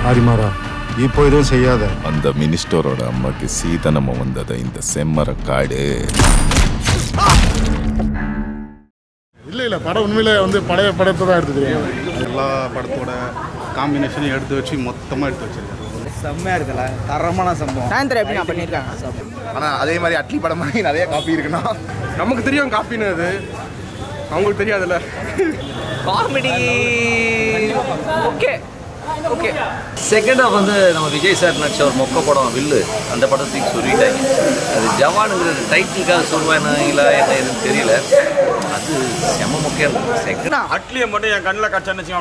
ஆரிமாறா இப்போ எதுவும் செய்யாத அந்த மினிஸ்டரோட அம்மாக்கு சீதனம வந்ததை இந்த செம்மர காடு இல்லை இல்லை படம் உண்மையிலே வந்து பழைய படத்தை தான் எடுத்துக்கிறேன் எல்லா படத்தோட காம்பினேஷனையும் எடுத்து வச்சு மொத்தமாக எடுத்து வச்சிருக்காரு செம்மையா இருக்குல்ல தரமான சம்பவம் சாயந்தரம் எப்படி நான் பண்ணியிருக்காங்க ஆனால் அதே மாதிரி அட்லி படம் மாதிரி நிறைய காப்பி இருக்குன்னா நமக்கு தெரியும் காப்பின்னு அது அவங்களுக்கு தெரியாதுல்ல comedy okay okay second half வந்து நம்ம விஜய் சார் நடிச்ச ஒரு மொக்க படம் வில்லு அந்த படத்துக்கு சொல்லிட்டாங்க அது ஜவானுங்கிற டைட்டிலுக்காக சொல்லுவாங்களா என்ன எதுன்னு தெரியல அது செம மொக்கையா இருக்கும் செகண்ட் அட்லியை மட்டும் என் கண்ணில் கச்சான்னு வச்சுக்கோங்க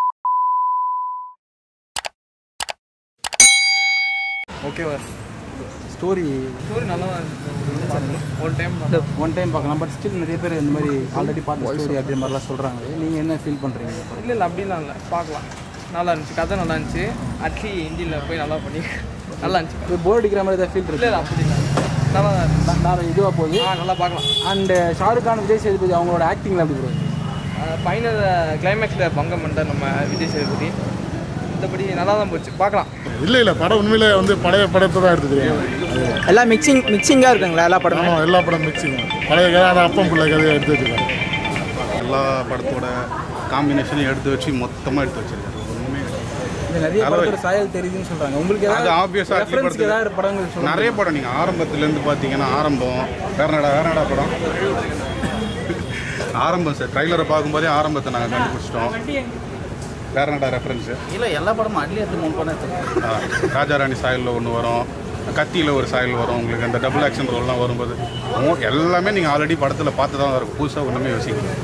ஓகேவா ஸ்டோரி ஸ்டோரி நல்லா ஒன் டைம் ஒன் டைம் பார்க்கலாம் பட் ஸ்டில் நிறைய பேர் இந்த மாதிரி ஆல்ரெடி பார்த்த ஸ்டோரி அப்படி மாதிரிலாம் சொல்கிறாங்க நீங்கள் என்ன ஃபீல் பண்ணுறீங்க இல்லை இல்லை அப்படிலாம் இல்லை பார்க்கலாம் நல்லா இருந்துச்சு கதை நல்லா இருந்துச்சு அட்லி ஹிந்தியில் போய் நல்லா பண்ணி நல்லா இருந்துச்சு இப்போ போர் அடிக்கிற மாதிரி தான் ஃபீல் இல்லை இருக்கு இல்லை அப்படி இல்லை நல்லா தான் இருந்துச்சு நான் இதுவாக போகுது ஆ நல்லா பார்க்கலாம் அண்ட் ஷாருக் கான் விஜய் சேதுபதி அவங்களோட ஆக்டிங்கில் எப்படி போகுது ஃபைனல் கிளைமேக்ஸில் பங்கம் பண்ணிட்டார் நம்ம விஜய் சேதுபதி மற்றபடி நல்லா தான் போச்சு பார்க்கலாம் இல்லை இல்லை படம் உண்மையிலே வந்து பழைய படத்தை தான் எடுத்துக்கிறேன் எல்லாம் மிக்சிங் மிக்சிங்காக இருக்குங்களா எல்லா படமும் ஆமாம் எல்லா படம் மிக்சிங் பழைய கதை அது அப்பம் பிள்ளை கதையை எடுத்து வச்சுருக்காங்க எல்லா படத்தோட காம்பினேஷனையும் எடுத்து வச்சு மொத்தமாக எடுத்து வச்சிருக்காரு ஒன்றுமே இது நிறைய படத்தோட சாயல் தெரியுதுன்னு சொல்கிறாங்க உங்களுக்கு அது ஏதாவது ஆப்வியஸாக அட்லி ரெஃபரன்ஸ்க்கு ஏதாவது படத்தில் படங்கள் சொல்லுங்க நிறைய படம் நீங்கள் ஆரம்பத்துலேருந்து பார்த்தீங்கன்னா ஆரம்பம் வேற நடா வேற நடா படம் ஆரம்பம் சார் ட்ரைலரை பார்க்கும்போதே ஆரம்பத்தை நாங்கள் கண்டுபிடிச்சிட்டோம் வேற நடா ரெஃபரன்ஸு இல்லை எல்லா படமும் அட்லி எடுத்து மூணு படம் ராஜாராணி சாயலில் ஒன்று வரும் கத்தியில் ஒரு சாயல் வரும் உங்களுக்கு அந்த டபுள் ஆக்ஷன் ரோல்லாம் வரும்போது மோ- எல்லாமே நீங்கள் ஆல்ரெடி படத்தில் பார்த்து தான் இருக்கும் புதுசாக ஒன்றுமே யோசிக்கணும்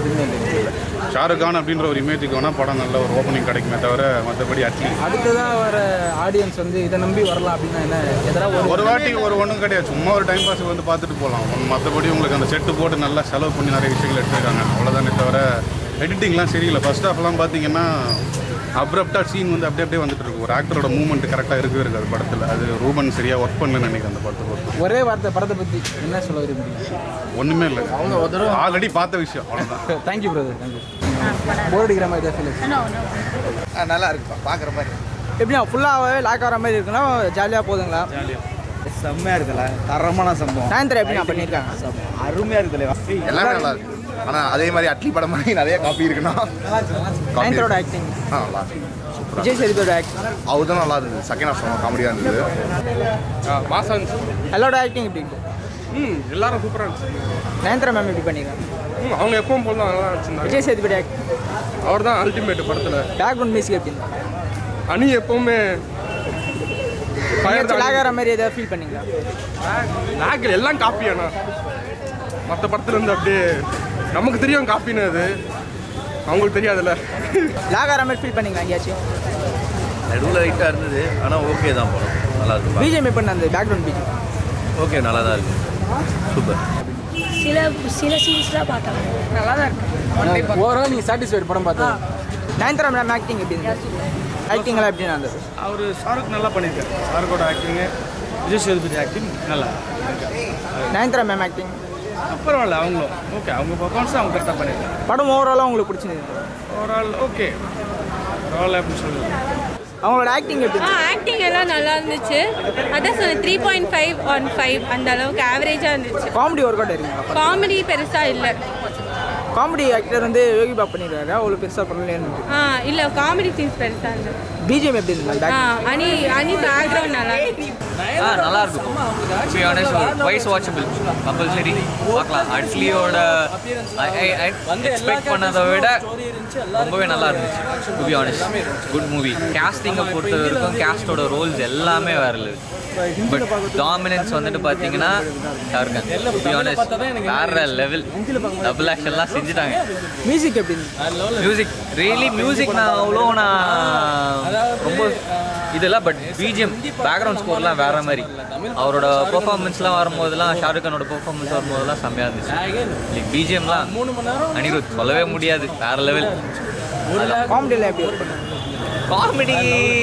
ஷாருக் கான் அப்படின்ற ஒரு இமேஜுக்கு வேணால் படம் நல்ல ஒரு ஓப்பனிங் கிடைக்குமே தவிர மற்றபடி அட்லி அடுத்ததாக வர ஆடியன்ஸ் வந்து இதை நம்பி வரலாம் அப்படின்னா என்ன எதனா ஒரு ஒரு வாட்டி ஒரு ஒன்றும் கிடையாது சும்மா ஒரு டைம் பாஸ் வந்து பார்த்துட்டு போகலாம் மற்றபடி உங்களுக்கு அந்த செட்டு போட்டு நல்லா செலவு பண்ணி நிறைய விஷயங்கள் எடுத்துருக்காங்க அவ்வளோதானே தவிர எடிட்டிங்லாம் சரியில்லை ஃபர்ஸ்ட் ஹாஃப்லாம் பார்த்தீங்கன்னா அப்ரப்டாக சீன் வந்து அப்படியே அப்படியே வந்துட்டு இருக்கும் ஒரு ஆக்டரோட மூவ்மெண்ட் கரெக்டாக இருக்கவே இருக்காது படத்தில் அது ரூபன் சரியாக ஒர்க் பண்ணலன்னு நினைக்கிறேன் அந்த படத்தை பொறுத்து ஒரே வார்த்தை படத்தை பற்றி என்ன சொல்ல விரும்புறீங்க ஒன்றுமே இல்லை ஆல்ரெடி பார்த்த விஷயம் அவ்வளோதான் தேங்க்யூ பிரதர் தேங்க்யூ போர் அடிக்கிற மாதிரி தான் ஃபீல் நல்லா இருக்குப்பா பார்க்குற மாதிரி எப்படியா ஃபுல்லாகவே லாக் ஆகிற மாதிரி இருக்குன்னா ஜாலியாக போதுங்களா செம்மையா இருக்குல்ல தரமான சம்பவம் சாயந்தரம் எப்படி நான் பண்ணியிருக்காங்க அருமையா இருக்குல்ல எல்லாமே நல்லா இருக்கு ஆனால் அதே மாதிரி அட்லி படம் மாதிரி நிறைய காப்பி இருக்குன்னா சாயந்தரோட ஆக்டிங் ஆ நல்லா இருக்கு விஜய் சேதுபதியோட ஆக்டிங் அவர் தான் நல்லா இருந்தது செகண்ட் ஹாஃப் காமெடியாக இருந்தது மாசம் இருந்துச்சு எல்லாரோட ஆக்டிங் எப்படி இருக்கும் ம் எல்லாரும் சூப்பராக இருந்துச்சு நயன்தரா மேம் எப்படி பண்ணியிருக்காங்க ம் அவங்க எப்பவும் போல தான் நல்லா இருந்துச்சு விஜய் சேதுபதி ஆக்டிங் அவர் தான் அல்டிமேட் படத்தில் பேக்ரவுண்ட் மியூசிக் எப்படி அணி எப்பவுமே ஃபயர் லாக் ஆகிற மாதிரி ஏதாவது ஃபீல் பண்ணீங்களா லாகில் எல்லாம் காப்பி அண்ணா மற்ற படத்துல இருந்து அப்படியே நமக்கு தெரியும் காப்பின்னு அது அவங்களுக்கு தெரியாதுல்ல லாக் ஆகிற மாதிரி ஃபீல் பண்ணீங்களா எங்கேயாச்சும் நடுவில் லைட்டாக இருந்தது ஆனால் ஓகே தான் படம் நல்லா இருக்கு பிஜிஎம் எப்படி அந்த பேக்ரவுண்ட் பிஜிஎம் ஓகே நல்லா தான் இருக்கு சூப்பர் சில சில சீன்ஸ்லாம் பார்த்தாங்க நல்லா தான் இருக்கு ஓவரால் நீங்கள் சாட்டிஸ்ஃபைட் படம் பார்த்தா நயன்தரா மேம் ஆக்டிங் எப்படி இருந்தது ஆக்டிங்லாம் எப்படி இருந்தது அவர் ஷாருக் நல்லா பண்ணியிருக்காரு ஷாருக்கோட ஆக்டிங்கு விஜய் சேதுபதி ஆக்டிங் நல்லா நயன்தரா மேம் ஆக்டிங் பரவாயில்ல அவங்களும் ஓகே அவங்க பர்ஃபார்மன்ஸ் அவங்க கரெக்டாக பண்ணியிருக்காங்க படம் ஓவராலாக உங்களுக்கு பிடிச்சிருந்தது ஓவரால் ஓகே பரவாயில்ல அப்படின்னு சொல்லுங்கள் அவங்களோட ஆக்டிங் எப்படி ஆ ஆக்டிங் எல்லாம் நல்லா இருந்துச்சு அதான் சொன்னேன் three point five on five அந்த அளவுக்கு ஆவரேஜாக இருந்துச்சு காமெடி ஒர்க் அவுட் இருக்குங்களா காமெடி பெருசாக இல்லை காமெடி ஆக்டர் வந்து யோகி பாப் பண்ணியிருக்காரு அவ்வளோ பெருசாக பண்ணலன்னு ஆ இல்லை காமெடி சீன்ஸ் பெருசாக இருந்தது பிஜிஎம் எப்படி இருந்தது ஆ அணி அணி பேக்ரவுண்ட் நல்லா இருக்கு. ஆ நல்லா இருக்கும் டு பி ஆனஸ்ட் ஒரு வைஸ் வாட்சபிள் கம்பல்சரி பார்க்கலாம் அட்லியோட எக்ஸ்பெக்ட் பண்ணதை விட ரொம்பவே நல்லா இருந்துச்சு to be honest good movie கேஸ்டிங்கை பொறுத்த வரைக்கும் கேஸ்டோட ரோல்ஸ் எல்லாமே வேற லெவல் பட் டாமினன்ஸ் வந்துட்டு பார்த்தீங்கன்னா ஷாருக் டு பி ஆனஸ்ட் வேற லெவல் டபுள் ஆக்ஷன்லாம் செஞ்சுட்டாங்க மியூசிக் எப்படி இருந்தது மியூசிக் ரியலி மியூசிக் நான் அவ்வளோ நான் ரொம்ப இதெல்லாம் பட் பிஜிஎம் பேக்ரவுண்ட் ஸ்கோர்லாம் வேற மாதிரி அவரோட பெர்ஃபார்மன்ஸ்லாம் வரும்போதெல்லாம் ஷாருக் கானோட பெர்ஃபார்மன்ஸ் வரும்போதெல்லாம் செம்மையாக இருந்துச்சு லைக் பிஜிஎம்லாம் அனிருத் சொல்லவே முடியாது வேற லெவல் காமெடியில் எப்படி ஒர்க் பண்ணுது காமெடி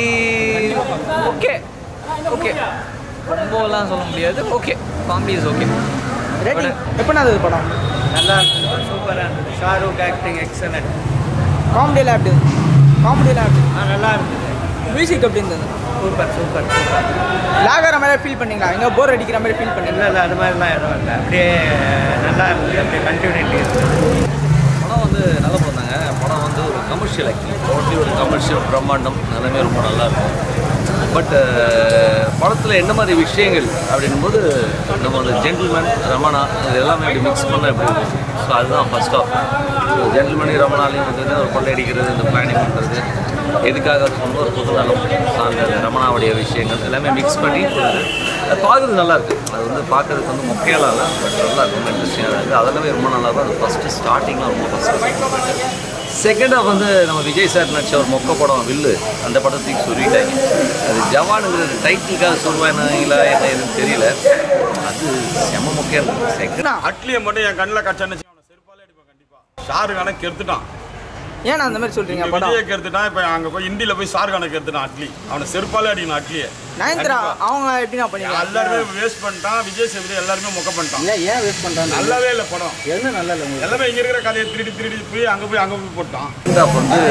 ஓகே ஓகே ரொம்பலாம் சொல்ல முடியாது okay comedy is okay rating எப்போ அது படம் நல்லா இருந்தது சூப்பராக இருந்தது ஷாருக் ஆக்டிங் எக்ஸலண்ட் காமெடியில் எப்படி காமெடியில் எப்படி ஆ நல்லா இருந்தது மியூசிக் எப்படி இருந்தது சூப்பர் சூப்பர் சூப்பர் லாகர மாதிரி ஃபீல் பண்ணீங்களா எங்கே போர் அடிக்கிற மாதிரி ஃபீல் பண்ணீங்களா இல்லை அது மாதிரிலாம் எதுவும் இல்லை அப்படியே நல்லா இருந்தது அப்படியே கண்டினியூட்டி இருந்தது படம் வந்து நல்ல படம் தாங்க படம் வந்து ஒரு கமர்ஷியல் ஆக்சுவலி டோட்டலி ஒரு கமர்ஷியல் பிரம்மாண்டம் எல்லாமே ரொம்ப நல்லா இருக்கும் பட் படத்தில் என்ன மாதிரி விஷயங்கள் அப்படின்னும்போது நம்ம அந்த ஜென்டில்மேன் ரமணா இது எல்லாமே அப்படி மிக்ஸ் பண்ண எப்படி இருக்கும் ஸோ அதுதான் ஃபர்ஸ்ட் ஆஃப் ஜென்டில்மேனி ரமணாலையும் வந்து ஒரு கொள்ளையடிக்கிறது இந்த பிளானிங் பண்ணுறது எதுக்காக அது சொன்ன ஒரு புதுநலம் அந்த ரமணாவுடைய விஷயங்கள் எல்லாமே மிக்ஸ் பண்ணி கொடுக்குது அது பார்க்குறது நல்லா இருக்கு அது வந்து பார்க்கறதுக்கு வந்து மொக்கையெல்லாம் இல்லை பட் நல்லா இருக்கும் ரொம்ப இன்ட்ரெஸ்டிங்காக இருக்குது அதெல்லாமே ரொம்ப நல்லா இருக்கும் அது ஃபஸ்ட்டு ஸ்டார்டிங்லாம் ரொம்ப ஃபஸ்ட்டு செகண்ட் ஹாஃப் வந்து நம்ம விஜய் சார் நடிச்ச ஒரு மொக்க படம் வில்லு அந்த படத்துக்கு சொல்லிட்டாங்க அது ஜவானுங்கிற டைட்டிலுக்காக சொல்லுவாங்களா என்ன எதுன்னு தெரியல அது செம மொக்கையாக இருக்கும் செகண்ட் அட்லியை மட்டும் என் கண்ணில் கச்சான்னு அவனை செருப்பாலே அடிப்பான் கண்டிப்பா ஷாருக்கான கெடுத்துட்டான் ஏன் அந்த மாதிரி சொல்கிறீங்க இங்க படம் விஜயை கெடுத்துட்டான் இப்போ அங்கே போய் இந்தியில போய் ஷாருக்கான கெடுத்துட்டான் அட்லி அவனை செருப்பாலே அடிக்கணும் அட்லியை நயன்தரா அவங்க எப்படி நான் பண்ணிக்கலாம் எல்லாருமே வேஸ்ட் பண்ணிட்டான் விஜய் சேதுபதி எல்லாருமே மொக்க பண்ணிட்டான் ஏன் ஏன் வேஸ்ட் பண்ணுறாங்க நல்லாவே இல்லை படம் என்ன நல்லா இல்லை உங்களுக்கு எல்லாமே இங்க இருக்கிற கதையை திருடி திருடி போய் அங்க போய் அங்க போய் போட்டான் ஹாஃப் வந்து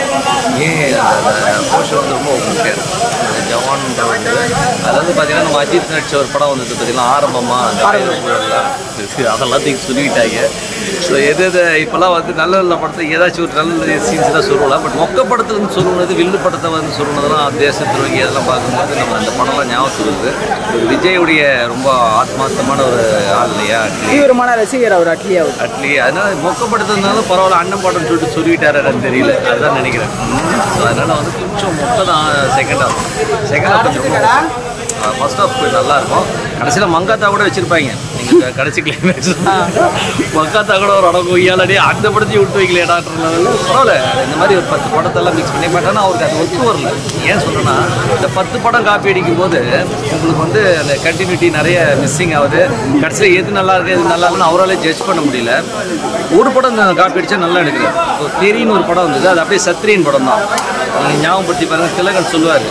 ஏன் அந்த போர்ஷன் வந்து ரொம்ப முக்கியம் அந்த ஜவான்ன்ற வந்து அதாவது பார்த்தீங்கன்னா நம்ம அஜித் நடிச்ச ஒரு படம் வந்தது பார்த்தீங்கன்னா ஆரம்பமாக அந்த ஆயிரம் புயல்லாம் இருக்கு. அதெல்லாம் தூக்கி சொல்லிக்கிட்டாங்க ஸோ எது எது இப்போல்லாம் வந்து நல்ல நல்ல படத்தை ஏதாச்சும் ஒரு நல்ல சீன்ஸ் தான் சொல்லலாம் பட் மொக்க படத்துல இருந்து சொல்லுனது வில்லு படத்தை வந்து சொல்லுனதெல்லாம் தேச துரோகி அதெல்லாம் பார்க்கும்போது நம்ம அந்த படம்லாம் ஞாபகத்துக்கு வருது ஒரு விஜயுடைய ரொம்ப ஆத்மார்த்தமான ஒரு ஆள் இல்லையா தீவிரமான ரசிகர் அவர் அட்லி அவர் அட்லி அதனால மொக்கப்படுத்திருந்தாலும் பரவாயில்ல அண்ணன் படம் சொல்லிட்டு சொல்லிட்டாருன்னு தெரியல அதுதான் நினைக்கிறேன் ஸோ அதனால வந்து கொஞ்சம் மொக்க தான் second half second half first half நல்லா இருக்கும் கடைசியில் மங்காத்தா கூட வச்சிருப்பாங்க நீங்கள் கடைசி கிளைமேக்ஸ் மங்காத்தா கூட ஒரு உடம்பு கொய்யாலடி அந்த படத்தையும் விட்டு வைக்கலையடான்ற லெவலில் பரவாயில்ல இந்த மாதிரி ஒரு பத்து படத்தெல்லாம் மிக்ஸ் பண்ணி பட் ஆனால் அவருக்கு அது ஒத்து வரல ஏன் சொல்கிறேன்னா இந்த பத்து படம் காப்பி அடிக்கும் போது உங்களுக்கு வந்து அந்த கண்டினியூட்டி நிறைய மிஸ்ஸிங் ஆகுது கடைசியில் எது நல்லா இருக்கு எது நல்லா இருக்குன்னு அவராலே ஜட்ஜ் பண்ண முடியல ஒரு படம் இந்த காப்பி அடிச்சா நல்லா எடுக்குது ஒரு தெரின்னு ஒரு படம் வந்தது அது அப்படியே சத்ரியன் படம் தான் நீங்க ஞாபகப்படுத்தி பாருங்க திலகன் சொல்லுவார்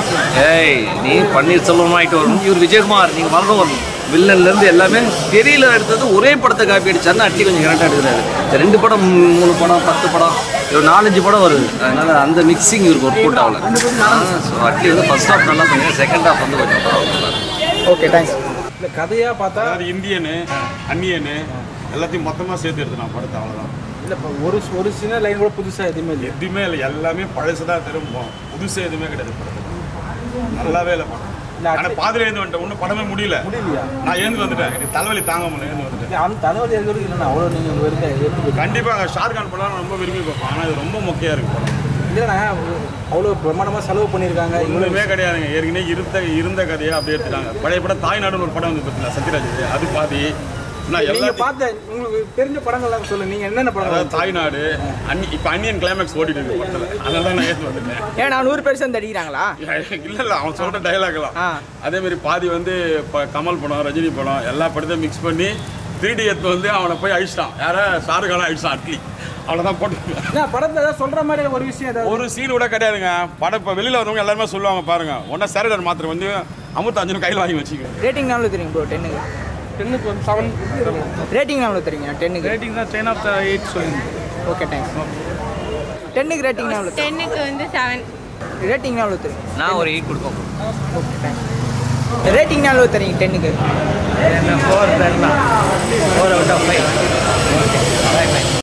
ஏய் நீ பன்னீர் செல்வம் ஆகிட்டு வரணும் இவர் விஜயகுமார் நீங்கள் வரணும் வரணும் வில்லன்லேருந்து எல்லாமே தெரியல எடுத்தது ஒரே படத்தை காப்பி அடிச்சாருன்னா அட்டி கொஞ்சம் கரெக்டாக எடுக்கிறாரு இந்த ரெண்டு படம் மூணு படம் பத்து படம் ஒரு நாலஞ்சு படம் வருது அதனால அந்த மிக்சிங் இவருக்கு ஒர்க் அவுட் ஆகல ஸோ அட்லி வந்து ஃபர்ஸ்ட் ஹாஃப் நல்லா பண்ணுங்க செகண்ட் ஹாஃப் வந்து கொஞ்சம் பரவாயில்ல ஓகே தேங்க்ஸ் இல்லை கதையாக பார்த்தா அதாவது இந்தியனு அந்நியனு எல்லாத்தையும் மொத்தமா சேர்த்து எடுத்து படத்தை அவ்வளவுதான் இல்லை இப்போ ஒரு ஒரு சின்ன லைன் கூட புதுசாக எதுவுமே இல்லை எதுவுமே இல்லை எல்லாமே பழசுதான் திரும்பும் புதுசு எதுவுமே கிடையாது படத்துல நல்லாவே இல்லை படம் ஆனா பாதியில ஏந்து வந்துட்டேன் ஒன்றும் படமே முடியல முடியலையா நான் ஏந்து வந்துட்டேன் எனக்கு தலைவலி தாங்க முடியல ஏந்து வந்துட்டேன் இல்லை, அந்த தலைவலி இருக்கிறது இல்லைண்ணா அவ்வளோ நீங்கள் வெறுக்க எப்படி கண்டிப்பாக ஷாருக்கான் படம் நான் ரொம்ப விரும்பி பார்ப்பேன் ஆனால் இது ரொம்ப மொக்கையா இருக்கு படம் இல்லைண்ணா அவ்வளோ பிரமாண்டமாக செலவு பண்ணியிருக்காங்க இவ்வளோ ஒன்றுமே கிடையாதுங்க ஏற்கனவே இருந்த இருந்த கதையை அப்படியே எடுத்துட்டாங்க பழைய படம் தாய்நாடுன்னு ஒரு படம் வந்து பார்த்தீங்களா சத்யராஜ் அது பாதி நான் நீங்கள் எல்லாத்தையும் பார்த்த உங்களுக்கு தெரிஞ்ச படங்கள்லாம் சொல்லுங்கள் நீங்கள் என்னென்ன அதாவது படம் தாய்நாடு அன்னி இப்போ அன்னியன் கிளைமேக்ஸ் ஓடிட்டு இருக்கு படத்தில் அதனால தான் நான் ஏற்று வந்துட்டேன் ஏன்னா நூறு பேர் சேர்ந்து அடிக்கிறாங்களா இல்ல இல்ல அவன் சொல்ற டைலாக்லாம் ஆ. அதே மாதிரி பாதி வந்து இப்போ கமல் படம் ரஜினி படம் எல்லா படத்தையும் மிக்ஸ் பண்ணி த்ரீ டி எடுத்து வந்து அவனை போய் அழிச்சிட்டான் யார ஷாருக்கான அழிச்சிட்டான் அட்லி அவ்வளோதான் போட்டு என்ன படத்தில் ஏதாவது சொல்கிற மாதிரி ஒரு விஷயம் ஏதாவது ஒரு சீன் கூட கிடையாதுங்க படம் இப்போ வெளியில் வரவங்க எல்லாருமே சொல்லுவாங்க பாருங்க ஒன்றா சேரடர் மாத்திரை வந்து அமுத்த அஞ்சு கையில் வாங்கி வச்சுக்க ரேட்டிங் எவ்வளோ தெரியும் ப்ரோ டென்னுக்கு டென்னுக்கு வந்து செவன் ரேட்டிங் எவ்வளோ தெரியுங்க டென்னுக்கு ரேட்டிங் தான் டென் ஆஃப் த எயிட் சொல்லுங்க ஓகே தேங்க்ஸ் டென்னுக்கு ரேட்டிங் எவ்வளோ டென்னுக்கு வந்து செவன் ரேட்டிங் எவ்வளோ தெரியும் நான் ஒரு எயிட் கொடுப்போம் ஓகே தேங்க்ஸ் ரேட்டிங் எவ்வளோ தெரியும் டென்னுக்கு ஃபோர் டென் தான் four out of five okay bye bye